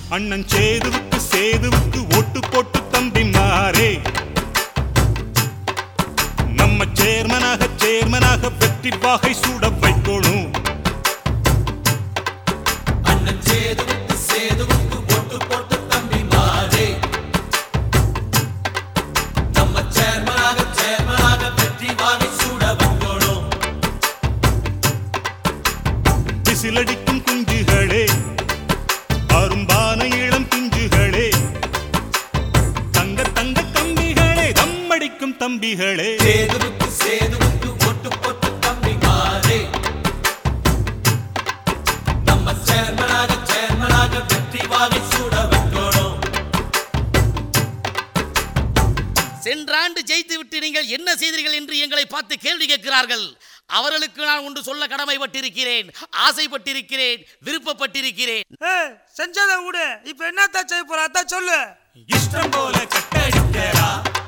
அண்ணன் சேதுவுக்கு சேதுவுக்கு ஓட்டு போட்டு தம்பி மாறே நம்ம சேர்மனாக சேர்மனாக வெற்றி வாகை சூட வைக்கணும் அண்ணன் சேதுவுக்கு சேதுவுக்கு ஒட்டு போட்டு தம்பி மாறே நம்ம சேர்மனாக சேர்மனாக வெற்றி வாகை சூட வைக்கணும் விசிலடிக்கும் குஞ்சுகளே அரும்பான இளம் குஞ்சுகளே தங்க தங்க கம்பிகளே தம்மடிக்கும் தம்பிகளே சேதுவுக்கு சேதுவுக்கு ஒட்டு போட்டு தம்பி மாறே நம்ம சேர்மனாக சேர்மனாக வெற்றி வாகை சூட வைக்கணும் சென்ற ஆண்டு ஜெயித்து விட்டு நீங்கள் என்ன செய்தீர்கள் என்று எங்களை பார்த்து கேள்வி கேட்கிறார்கள் அவர்களுக்கு நான் ஒன்று சொல்ல கடமைப்பட்டிருக்கிறேன் ஆசைப்பட்டிருக்கிறேன் விருப்பப்பட்டிருக்கிறேன் ஏய் செஞ்சதை விடு இப்ப என்னத்தான் செய்ய போற அதான் சொல்லு இஷ்டம் போல கட்டடிக்கடா